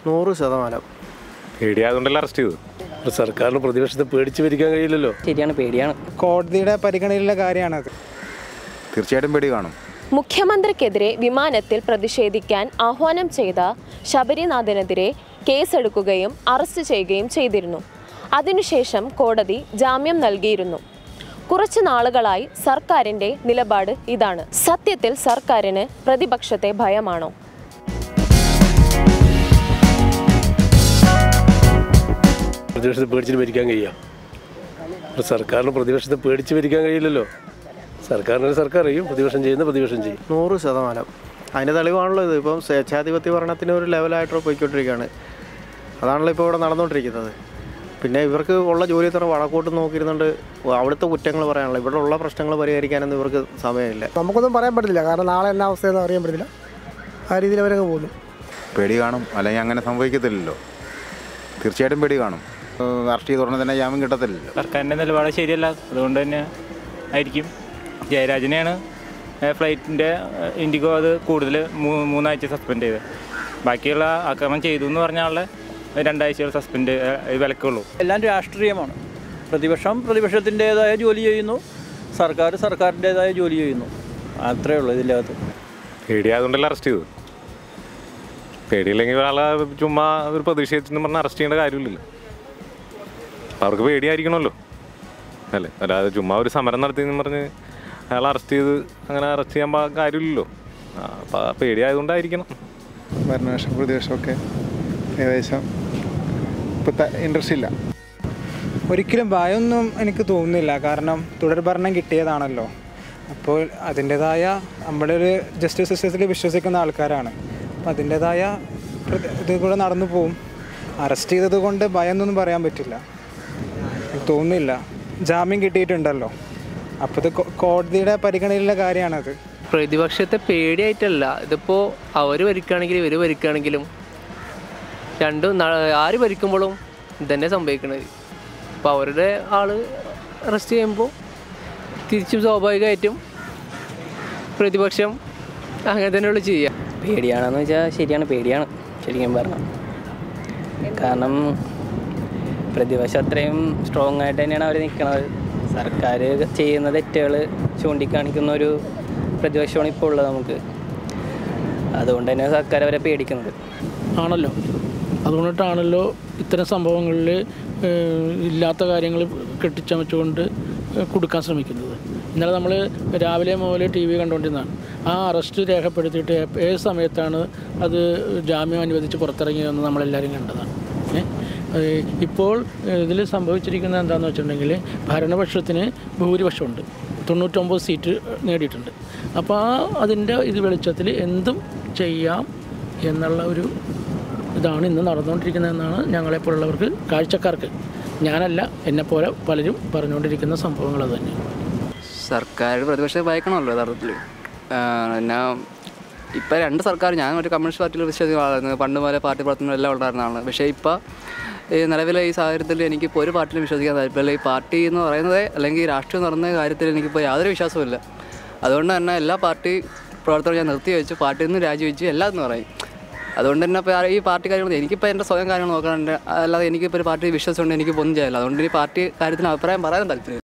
നൂറ് ശതമാനം പേടിയായതുകൊണ്ടല്ല അറസ്റ്റ് ചെയ്തത് സർക്കാരിന് പ്രതിപക്ഷത്തെ പേടിച്ച് ഭരിക്കാൻ കഴിയില്ലല്ലോ ശരിയാണ് പേടിയാണ് കോടതിയുടെ പരിഗണനയിലുള്ള കാര്യമാണത് തീർച്ചയായിട്ടും പേടി കാണും മുഖ്യമന്ത്രിക്കെതിരെ വിമാനത്തിൽ പ്രതിഷേധിക്കാൻ ആഹ്വാനം ചെയ്ത ശബരിനാഥനെതിരെ കേസെടുക്കുകയും അറസ്റ്റ് ചെയ്യുകയും ചെയ്തിരുന്നു അതിനുശേഷം കോടതി ജാമ്യം നൽകിയിരുന്നു കുറച്ചു നാളുകളായി സർക്കാരിന്റെ നിലപാട് ഇതാണ് സത്യത്തിൽ സർക്കാരിന് പ്രതിപക്ഷത്തെ ഭയമാണോ പ്രതിപക്ഷത്തെ പേടിച്ചിട്ട് ഭരിക്കാൻ കഴിയാം സർക്കാരിന് പ്രതിപക്ഷത്തെ പേടിച്ച് ഭരിക്കാൻ കഴിയില്ലല്ലോ സർക്കാരിന് സർക്കാർ ചെയ്യും പ്രതിപക്ഷം ചെയ്യുന്ന പ്രതിപക്ഷം ചെയ്യും നൂറ് ശതമാനം അതിൻ്റെ തെളിവാണല്ലോ ഇത് ഇപ്പം സ്വേച്ഛാധിപത്യ ഭരണത്തിന് ഒരു ലെവലായിട്ട് പോയിക്കൊണ്ടിരിക്കുകയാണ് അതാണല്ലോ ഇപ്പോൾ ഇവിടെ നടന്നുകൊണ്ടിരിക്കുന്നത് പിന്നെ ഇവർക്ക് ഉള്ള ജോലി ഇത്ര വടക്കോട്ട് നോക്കിയിരുന്നുകൊണ്ട് അവിടുത്തെ കുറ്റങ്ങൾ പറയാനുള്ള ഇവിടെ ഉള്ള പ്രശ്നങ്ങൾ പരിഹരിക്കാനൊന്നും ഇവർക്ക് സമയമില്ല നമുക്കൊന്നും പറയാൻ പറ്റില്ല കാരണം നാളെ എന്നാ അവസ്ഥയെന്ന് അറിയാൻ പറ്റില്ല ആ രീതിയിൽ അവരങ്ങ് പോകുന്നു പേടി കാണും അല്ലെങ്കിൽ അങ്ങനെ സംഭവിക്കത്തില്ലല്ലോ തീർച്ചയായിട്ടും പേടി കാണും ഏഹ് അറസ്റ്റ് ചെയ്ത ഉടനെ തന്നെ ജാമ്യം കിട്ടത്തില്ലല്ലോ സർക്കാരിൻ്റെ നിലപാട് ശരിയല്ല അതുകൊണ്ട് തന്നെ ആയിരിക്കും ജയരാജനെയാണ് ഫ്ലൈറ്റിൻ്റെ ഇൻഡിഗോ അത് കൂടുതൽ മൂ- മൂന്നാഴ്ച സസ്പെൻഡ് ചെയ്തത് ബാക്കിയുള്ള ആക്രമണം ചെയ്തു എന്ന് പറഞ്ഞ ആളെ രണ്ടാഴ്ചകൾ സസ്പെൻഡ് വിലക്കുള്ളൂ എല്ലാം രാഷ്ട്രീയമാണ് പ്രതിപക്ഷം പ്രതിപക്ഷത്തിൻ്റെതായ ജോലി ചെയ്യുന്നു സർക്കാർ സർക്കാരിൻ്റെതായ ജോലി ചെയ്യുന്നു അത്രയേ ഉള്ളൂ ഇതിൻ്റെ അകത്ത് പേടിയായതുകൊണ്ടല്ല അറസ്റ്റ് ചെയ്തത് പേടിയില്ലെങ്കിൽ ഒരാളെ ചുമ്മാ ഒരു പ്രതിഷേധിച്ചെന്ന് പറഞ്ഞാൽ അറസ്റ്റ് ചെയ്യേണ്ട കാര്യമില്ലല്ലോ അപ്പം അവർക്ക് പേടിയായിരിക്കണമല്ലോ അല്ലേ അല്ലാതെ ചുമ്മാ ഒരു സമരം നടത്തിയെന്ന് പറഞ്ഞ് അയാൾ അറസ്റ്റ് ചെയ്ത് അങ്ങനെ അറസ്റ്റ് ചെയ്യാൻ പാ- കാര്യമില്ലല്ലോ ആ, അപ്പം ആ പേടിയായതുകൊണ്ടായിരിക്കണം ഭരണപക്ഷം പ്രതിപക്ഷമൊക്കെ ഏകദേശം ഇപ്പോഴത്തെ ഇൻട്രസ്റ്റ് ഇല്ല ഒരിക്കലും ഭയമൊന്നും എനിക്ക് തോന്നുന്നില്ല കാരണം തുടർ ഭരണം കിട്ടിയതാണല്ലോ അപ്പോൾ അതിൻ്റെതായ നമ്മുടെ ഒരു ജസ്റ്റിസ് സിസ്റ്റത്തിൽ വിശ്വസിക്കുന്ന ആൾക്കാരാണ് അപ്പോൾ അതിൻ്റെതായ പ്രതി- ഇത് കൂടെ നടന്നു പോവും അറസ്റ്റ് ചെയ്തത് കൊണ്ട് ഭയം എന്നൊന്നും പറയാൻ പറ്റില്ല എനിക്ക് തോന്നുന്നില്ല ജാമ്യം കിട്ടിയിട്ടുണ്ടല്ലോ അപ്പോൾ ഇത് കോ- കോടതിയുടെ പരിഗണനയിലുള്ള കാര്യമാണത് പ്രതിപക്ഷത്തെ പേടിയായിട്ടല്ല ഇതിപ്പോൾ അവർ ഭരിക്കുകയാണെങ്കിലും ഇവർ ഭരിക്കുകയാണെങ്കിലും രണ്ടും ന- ആര് ഭരിക്കുമ്പോഴും ഇതന്നെ സംഭവിക്കണത് അപ്പോൾ അവരുടെ ആൾ അറസ്റ്റ് ചെയ്യുമ്പോൾ തിരിച്ചും സ്വാഭാവികമായിട്ടും പ്രതിപക്ഷം അങ്ങനെ തന്നെയുള്ളൂ ചെയ്യുക പേടിയാണെന്ന് വെച്ചാൽ ശരിയാണ് പേടിയാണ് ശരിക്കും പറഞ്ഞാൽ കാരണം പ്രതിപക്ഷം അത്രയും സ്ട്രോങ് ആയിട്ട് തന്നെയാണ് അവർ നിൽക്കുന്നത് സർക്കാർ ചെയ്യുന്ന തെറ്റുകൾ ചൂണ്ടിക്കാണിക്കുന്ന ഒരു പ്രതിപക്ഷമാണ് ഇപ്പോൾ ഉള്ളത് നമുക്ക് അതുകൊണ്ട് തന്നെ സർക്കാർ അവരെ പേടിക്കുന്നത് ആണല്ലോ അതുകൊണ്ടിട്ടാണല്ലോ ഇത്തരം സംഭവങ്ങളിൽ ഇല്ലാത്ത കാര്യങ്ങൾ കെട്ടിച്ചമച്ചുകൊണ്ട് കൊടുക്കാൻ ശ്രമിക്കുന്നത് ഇന്നലെ നമ്മൾ രാവിലെ മുതൽ ടി വി കണ്ടുകൊണ്ടിരുന്നതാണ് ആ അറസ്റ്റ് രേഖപ്പെടുത്തിയിട്ട് ഏ- ഏത് സമയത്താണ് അത് ജാമ്യം അനുവദിച്ച് പുറത്തിറങ്ങിയതെന്ന് നമ്മളെല്ലാവരും കണ്ടതാണ് ഏ? ഏഹ് ഇപ്പോൾ ഇതിൽ സംഭവിച്ചിരിക്കുന്നത് എന്താണെന്ന് വെച്ചിട്ടുണ്ടെങ്കിൽ ഭരണപക്ഷത്തിന് ഭൂരിപക്ഷമുണ്ട് തൊണ്ണൂറ്റൊമ്പത് സീറ്റ് നേടിയിട്ടുണ്ട് അപ്പോൾ ആ അതിൻ്റെ ഇത് വെളിച്ചത്തിൽ എന്തും ചെയ്യാം എന്നുള്ള ഒരു ഇതാണ് ഇന്ന് നടന്നുകൊണ്ടിരിക്കുന്നതെന്നാണ് ഞങ്ങളെപ്പോലുള്ളവർക്ക് കാഴ്ചക്കാർക്ക് ഞാനല്ല എന്നെപ്പോലെ പലരും പറഞ്ഞുകൊണ്ടിരിക്കുന്ന സംഭവങ്ങൾ അത് തന്നെ സർക്കാർ പ്രതിപക്ഷത്തെ ഭയക്കണമല്ലോ യഥാർത്ഥത്തിൽ പിന്നെ ഇപ്പം രണ്ട് സർക്കാർ ഞാൻ ഒരു കമ്മ്യൂണിസ്റ്റ് പാർട്ടിയിൽ വിശ്വസിക്കുന്ന ആളായിരുന്നു പണ്ട് മുതലേ പാർട്ടി പ്രവർത്തനങ്ങളെല്ലാം ഉണ്ടായിരുന്ന ആളാണ് പക്ഷേ ഇപ്പോൾ ഈ നിലവിലെ ഈ സാഹചര്യത്തിൽ എനിക്കിപ്പോൾ ഒരു പാർട്ടിയിലും വിശ്വസിക്കാൻ താല്പര്യമില്ല ഈ പാർട്ടി എന്ന് പറയുന്നത് അല്ലെങ്കിൽ ഈ രാഷ്ട്രീയം എന്ന് പറയുന്ന കാര്യത്തിൽ എനിക്കിപ്പോൾ യാതൊരു വിശ്വാസവുമില്ല അതുകൊണ്ട് തന്നെ എല്ലാ പാർട്ടി പ്രവർത്തനം ഞാൻ നിർത്തി വെച്ചു പാർട്ടിയിൽ നിന്ന് രാജിവെച്ചു എല്ലാം എന്ന് പറയും അതുകൊണ്ട് തന്നെ ഇപ്പോൾ ഈ പാർട്ടി കാര്യങ്ങൾ എനിക്കിപ്പോൾ എൻ്റെ സ്വയം കാര്യങ്ങൾ നോക്കാനുണ്ട് അല്ലാതെ എനിക്കിപ്പോൾ ഒരു പാർട്ടി വിശ്വാസമുണ്ട് എനിക്കിപ്പോൾ ഒന്നും ചെയ്യാനില്ല അതുകൊണ്ട് ഈ പാർട്ടി കാര്യത്തിന് അഭിപ്രായം പറയാൻ താല്പര്യം